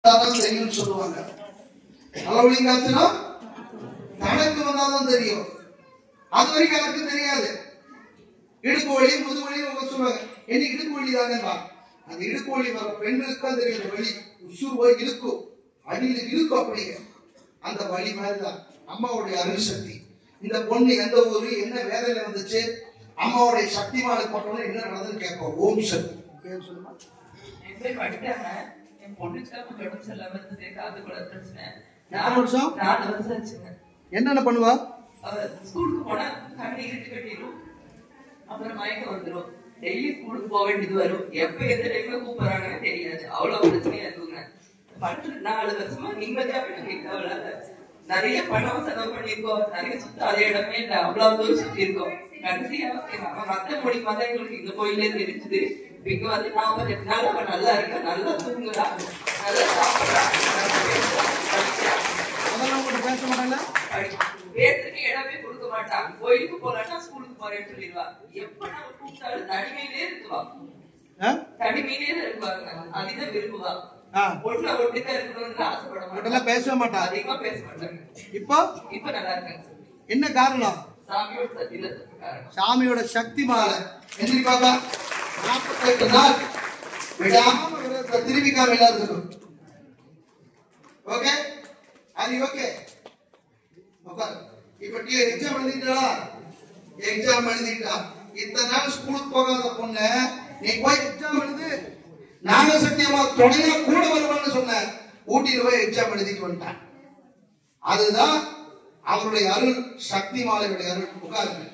தான் தெரியும்னு சொல்லுவாங்க தலைவலியும் காய்ச்சனா தனக்கு வந்தாதான் தெரியும் அது வரைக்கும் எனக்கு தெரியாது இடுப்பு வலி முதுவலி அவங்க சொல்லுவாங்க என்ன இடுப்பு வலி தானேப்பா அந்த இடுப்பு வலி வர பெண்களுக்கு தான் தெரியும் அந்த வலி உசுறு போய் இழுக்கும் அடியில் இழுக்கும் அப்படிங்க அந்த வலி மாதிரிதான் அம்மாவுடைய அருள் சக்தி இந்த பொண்ணு எந்த ஊரு என்ன வேலையில வந்துச்சு அம்மாவுடைய சக்தி மாலை போட்டோன்னு என்ன நடந்ததுன்னு கேட்போம் ஓம் சக்தி பேர் சொல்லுமா என் பேர் படிக்காம என் பொண்ணுக்கு உடம்பு சரியில்லாம இருந்தது காதுக்குள்ள பிரச்சனை எத்தனை வருஷம்? நாலு வருஷம் ஆச்சுங்க என்னென்ன பண்ணுவா அவ ஸ்கூலுக்கு போனா கண்ணு இருட்டு கட்டிடும் அப்புறம் மயக்கம் வந்துடும் டெய்லி ஸ்கூலுக்கு போக வேண்டியது வரும் எப்ப எந்த டைம்ல கூப்பிடுறாங்கன்னு தெரியாது அவ்வளவு பிரச்சனையா இருக்குங்க பட்டு நாலு வருஷமா நிம்மதியா போயிட்டு அவளால நிறைய பணம் செலவு பண்ணியிருக்கோம் நிறைய சுத்த அதே இடமே இல்லை அவ்வளவு தூரம் சுத்தி இருக்கோம் கடைசியா நம்ம மத்த மொழி மதம் எங்களுக்கு இந்த கோயிலே தெரிஞ்சுது இங்க வந்து நான் ஒரு ரெண்டு நாள் அவ நல்லா இருக்கா நல்லா தூங்குறா நல்லா சாப்பிடுறா நல்லா பேசுறா, படிக்கிறா. அதெல்லாம் உங்கள்கிட்ட பேச மாட்டாங்க பேசுறதுக்கு இடமே கொடுக்க மாட்டான் கோயிலுக்கு போறான்னா ஸ்கூலுக்கு போறேன்னு சொல்லிடுவா எப்ப நம்ம கூப்பிட்டாலும் தனிமையிலே இருக்குவா ஆ? தனிமையிலே தான் இருக்குவாங்க அதுதான் விரும்புவா ஆ. ஒட்டுல ஒட்டுக்கா இருக்கணும்னு ஆசைப்பட உங்கள்கிட்ட மாட்டாங்க பேசவே மாட்டா அதிகமா பேச மாட்டாங்க இப்போ இப்ப நல்லா இருக்காங்க என்ன காரணம் சாமியோட சத்தியில காரணம் சாமியோட சக்தி மாலை எந்திரி பாப்பா நாற்பத்தெட்டு நாள் விடாம விரதத்தை திரும்பிக்காம எல்லாத்துக்கும் ஓகே அது ஓகே உட்காரு இப்ப நீ எக்ஸாம் எழுதிட்டா எக்ஸாம் எழுதிட்டா இத்தனை நாள் ஸ்கூலுக்கு போகாத பொண்ணு நீ போய் எக்ஸாம் எழுது நாகசக்தியமா துணையா கூட வருவான்னு சொன்ன ஊட்டியில போய் எக்ஸாம் எழுதிட்டு வந்துட்டான் அதுதான் அவருடைய அருள் சக்தி மாலையுடைய அருள் உட்காருங்க